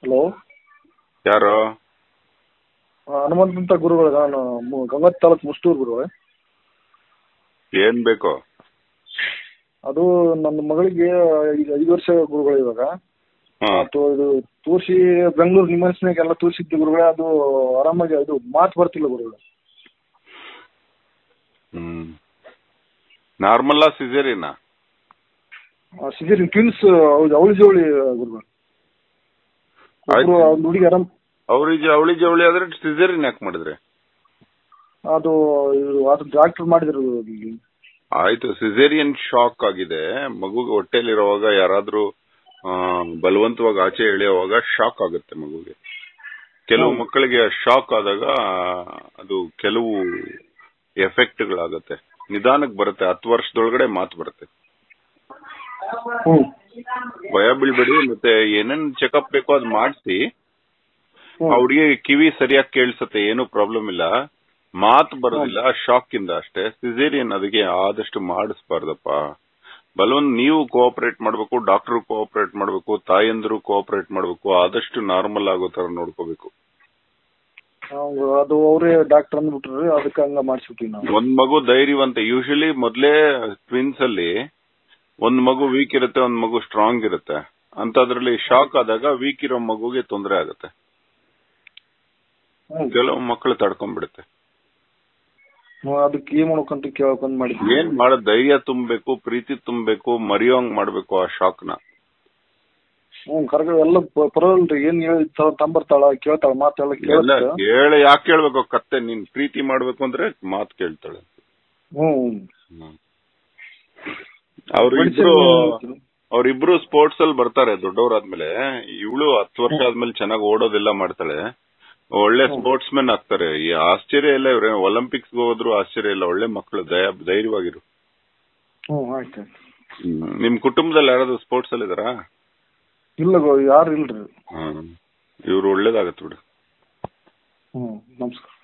Hello ಯಾರು ಹನುಮಂತ ಗುರುಗಳು ನಾನು ಮು- ಗಂಗಾವತಿ ತಾಲೂಕು ಮುಷ್ಟೂರು ಗುರುಗಳೇ ಏನ್ ಬೇಕು ಅದು ನನ್ನ ಮಗಳಿಗೆ ಈಗ ಐದು ವರ್ಷ ಗುರುಗಳು ಇವಾಗ ಹಾ ಮತ್ತು ಇದು ತೋರಿಸಿ ಬೆಂಗಳೂರು ನಿಮ್ಮನ್ಸ್ನಾಗ ಎಲ್ಲ ತೋರಿಸಿದ್ದು ಗುರುಗಳೇ ಅದು ಆರಾಮಾಗಿ ಅದು ಮಾತು ಬರ್ತಿಲ್ಲ ಗುರುಗಳು ಹ್ಮ್ ನಾರ್ಮಲ್ ಸಿಸೇರಿಯನಾ ಸಿಜರಿನ್ ಟ್ವಿನ್ಸ್ ಅವಳಿ ಜವಳಿ ಗುರುಗಳು ಆಯ್ತು. ಒಬ್ರು ಒಂದು ಹುಡುಗಿ ಆರಾಮ್ ಅವ್ರಿಗೆ ಅವಳಿ ಜವಳಿ ಆದ್ರೆ ಸಿಸೇರಿಯನ್ ಯಾಕೆ ಮಾಡಿದ್ರೆ ಅದು ಇವ್ರು ಅದು ಡಾಕ್ಟರ್ ಮಾಡಿದ್ರು ಇಲ್ಲಿ. ಆಯ್ತು ಸಿಸೇರಿಯನ್ ಶಾಕ್ ಆಗಿದೆ ಮಗುಗೆ ಹೊಟ್ಟೆಲಿರುವಾಗ ಯಾರಾದ್ರೂ ಆ, ಬಲವಂತವಾಗಿ ಆಚೆ ಎಳೆಯುವಾಗ ಶಾಕ್ ಆಗುತ್ತೆ ಮಗುಗೆ ಕೆಲವು ಹ್ಮ್. ಮಕ್ಕಳಿಗೆ ಶಾಕ್ ಆದಾಗ ಅದು ಕೆಲವು ಎಫೆಕ್ಟ್ಗಳಾಗತ್ತೆ ನಿಧಾನಕ್ಕೆ ಬರುತ್ತೆ ಹತ್ತು ವರ್ಷದೊಳಗಡೆ ಮಾತು ಬರುತ್ತೆ ಹ್ಮ್ ಭಯ ಬೀಳ್ಬೇಡಿ ಮತ್ತೆ ಏನೇನ್ ಚೆಕಪ್ ಬೇಕೋ ಅದ್ ಮಾಡಿಸಿ ಹ್ಮ್. ಆ ಹುಡುಗಿ ಕಿವಿ ಸರಿಯಾಗಿ ಕೇಳಿಸುತ್ತೆ ಏನು ಪ್ರಾಬ್ಲಮ್ ಇಲ್ಲ ಮಾತು ಬರೋದಿಲ್ಲ ಶಾಕ್ ಇಂದ ಅಷ್ಟೇ ಸಿಸೇರಿಯನ್ ಅದಕ್ಕೆ ಆದಷ್ಟು ಮಾಡಿಸ್ಬಾರ್ದಪ್ಪ ಬಲವನ್ ನೀವು ಕೋಆಪರೇಟ್ ಮಾಡ್ಬೇಕು ಡಾಕ್ಟರ್ ಕೋಆಪರೇಟ್ ಮಾಡ್ಬೇಕು ತಾಯಂದ್ರು ಕೋಆಪರೇಟ್ ಮಾಡ್ಬೇಕು ಆದಷ್ಟು ನಾರ್ಮಲ್ ಆಗೋ ತರ ನೋಡ್ಕೋಬೇಕು ಅವ್ರು- ಅದು ಅವರೇ ಡಾಕ್ಟರ್ ಅಂದ್ಬಿಟ್ರಿ ಅದಕ್ಕೆ ಹಂಗ ಮಾಡಿಸ್ಬಿಟ್ವಿ ನಾವು ಒಂದ್ ಮಗು ಧೈರ್ಯವಂತ ಯೂಶಲಿ ಮೊದ್ಲೇ ಟ್ವಿನ್ಸ್ ಅಲ್ಲಿ ಒಂದ್ ಮಗು ವೀಕ್ ಇರುತ್ತೆ ಒಂದ್ ಮಗು ಸ್ಟ್ರಾಂಗ್ ಇರುತ್ತೆ ಅಂತದ್ರಲ್ಲಿ ಶಾಕ್ ಆದಾಗ ವೀಕ್ ಇರೋ ಮಗುಗೆ ತೊಂದರೆ ಆಗುತ್ತೆ ಹ್ಮ್. ಕೆಲವು ಮಕ್ಕಳು ತಡ್ಕೊಂಡ್ಬಿಡುತ್ತೆ ಹ್ಮ್, ಅದಕ್ಕೆ ಏನ್ ಮಾಡ್ಬೇಕಂತ ಕೇಳ್ಕೊಂಡ್ ಮಾಡಿದ್ವಿ ಏನ್ ಮಾಡ ಧೈರ್ಯ ತುಂಬಬೇಕು ಪ್ರೀತಿ ತುಂಬಬೇಕು ಮರೆಯೋಂಗ್ ಮಾಡ್ಬೇಕು ಆ ಶಾಕ್ ನ ಹ್ಮ್ ಕರೆಕ್ಟ್ ಎಲ್ಲ ಪ- ಪರವಾಗಿಲ್ರಿ ಏನ್ ಹೇಳಿ ತಂಬರ್ತಾಳ ಕೇಳ್ತಾಳ ಮಾತೆಲ್ಲ ಎಲ್ಲ ಕೇಳ್ತ ಕೇಳ ಯಾಕೆ ಕೇಳ್ಬೇಕು ಕತ್ತೆ ನೀನ್ ಪ್ರೀತಿ ಮಾಡ್ಬೇಕು ಅಂದ್ರೆ ಮಾತ್ ಕೇಳ್ತಾಳೆ ಹ್ಮ್ ಅವ್ರಿಬ್ರು ಅವ್ರಿಬ್ರು ಸ್ಪೋರ್ಟ್ಸ್ ಅಲ್ಲಿ ಬರ್ತಾರೆ ದೊಡ್ಡವರಾದ್ಮೇಲೆ ಇವಳು ಹತ್ತು ವರ್ಷ ಆದ್ಮೇಲೆ ಚೆನ್ನಾಗಿ ಓಡೋದೆಲ್ಲ ಮಾಡ್ತಾಳೆ ಒಳ್ಳೆ ಸ್ಪೋರ್ಟ್ಸ್ ಮೆನ್ ಆಗ್ತಾರೆ ಈ ಆಶ್ಚರ್ಯ ಇಲ್ಲ ಇವ್ರೆ ಒಲಿಂಪಿಕ್ಸ್ ಹೋದ್ರು ಆಶ್ಚರ್ಯ ಇಲ್ಲ ಒಳ್ಳೆ ಮಕ್ಕಳು ದಯ ಧೈರ್ಯವಾಗಿರು ಹ್ಮ್ ಆಯ್ತು ನಿಮ್ ಕುಟುಂಬದಲ್ಲಿ ಯಾರಾದ್ರೂ ಸ್ಪೋರ್ಟ್ಸ್ ಅಲ್ಲಿ ಇದಾರಾ ಇಲ್ಲ ಗೋ ಯಾರು ಇಲ್ರಿ ಹ್ಮ್ ಇವ್ರು ಒಳ್ಳೇದಾಗತ್ತೆ ಬಿಡು ಹ್ಮ್ ನಮಸ್ಕಾರ